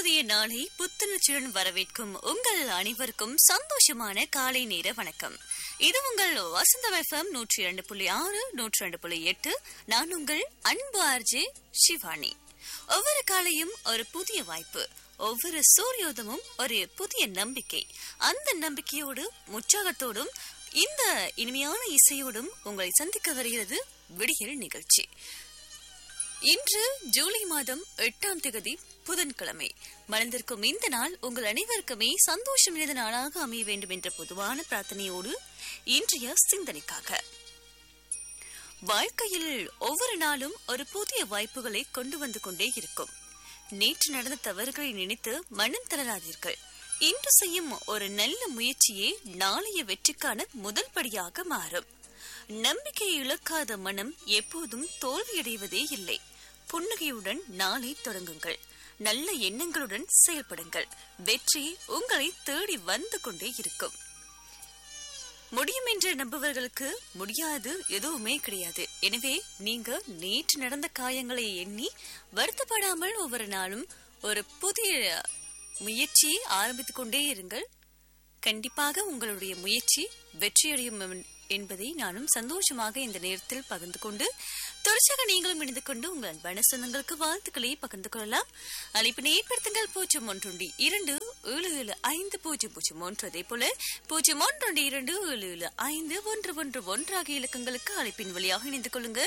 புதிய நாளை புத்துணர்ச்சியுடன் வரவேற்கும் உங்கள் அனைவருக்கும் சந்தோஷமான காலை நேர வணக்கம் இது உங்கள் வசந்த எஃப்எம் நூற்றி இரண்டு புள்ளி ஆறு நூற்றி ரெண்டு புள்ளி எட்டு நான் உங்கள் அன்பு ஆர்ஜே சிவானி ஒவ்வொரு காலையும் ஒரு புதிய வாய்ப்பு ஒவ்வொரு சூரியோதமும் ஒரு புதிய நம்பிக்கை அந்த நம்பிக்கையோடு உற்சாகத்தோடும் இந்த இனிமையான இசையோடும் உங்களை சந்திக்க வருகிறது விடியல் நிகழ்ச்சி இன்று ஜூலை மாதம் எட்டாம் தேதி புதன்கிழமை மலர்ந்திருக்கும் இந்த நாள் உங்கள் அனைவருக்குமே சந்தோஷம் நிறைந்த நாளாக அமைய வேண்டும் என்ற பொதுவான பிரார்த்தனையோடு இன்றைய சிந்தனைக்காக வாழ்க்கையில் ஒவ்வொரு நாளும் ஒரு புதிய வாய்ப்புகளை கொண்டு வந்து கொண்டே இருக்கும் நேற்று நடந்த தவறுகளை நினைத்து மனம் தளராதீர்கள் இன்று செய்யும் ஒரு நல்ல முயற்சியே நாளைய வெற்றிக்கான முதல் படியாக மாறும் நம்பிக்கையை இழக்காத மனம் எப்போதும் தோல்வியடைவதே இல்லை புன்னகையுடன் நாளை தொடங்குங்கள் நல்ல எண்ணங்களுடன் செயல்படுங்கள் வெற்றி உங்களை தேடி வந்து கொண்டே இருக்கும் முடியும் என்று நம்புவர்களுக்கு முடியாது எதுவுமே கிடையாது எனவே நீங்க நேற்று நடந்த காயங்களை எண்ணி வருத்தப்படாமல் ஒவ்வொரு நாளும் ஒரு புதிய முயற்சியை ஆரம்பித்துக் கொண்டே இருங்கள் கண்டிப்பாக உங்களுடைய முயற்சி வெற்றியடையும் என்பதை நானும் சந்தோஷமாக இந்த நேரத்தில் பகிர்ந்து கொண்டு தொடர்ச்சியாக நீங்களும் இணைந்து கொண்டு உங்கள் அன்பான சொந்தங்களுக்கு வாழ்த்துக்களை பகிர்ந்து கொள்ளலாம் அழைப்பினை ஏற்படுத்துங்கள் பூஜ்ஜியம் ஒன்றொண்டி இரண்டு ஏழு ஏழு ஐந்து பூஜ்ஜியம் பூஜ்ஜியம் ஒன்று அதே போல பூஜ்ஜியம் ஒன்றொண்டி இரண்டு ஏழு ஏழு ஐந்து ஒன்று ஒன்று ஒன்று ஆகிய இலக்கங்களுக்கு அழைப்பின் வழியாக இணைந்து கொள்ளுங்க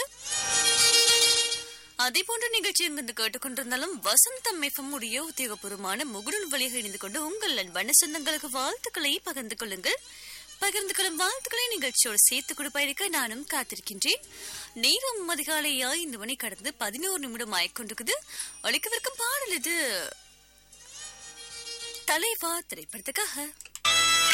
அதே போன்ற நிகழ்ச்சி இங்கிருந்து கேட்டுக்கொண்டிருந்தாலும் வசந்தம் எஃப்எம் உடைய உத்தியோகபூர்வமான முகுடன் வழியாக இணைந்து கொண்டு உங்கள் அன்பான சொந்தங்களுக்கு வாழ்த்துக்களை பகிர்ந்து கொள்ளுங்கள் பகிர்ந்து கொள்ளும் வாழ்த்துக்களை நிகழ்ச்சியோடு சேர்த்து கொடுப்பாயிருக்க நானும் காத்திருக்கின்றேன் நேரம் அதிகாலை ஐந்து மணி கடந்து பதினோரு நிமிடம் ஆயிக்கொண்டிருக்குது ஒழிக்கவிருக்கும் பாடல் இது தலைவா திரைப்படத்துக்காக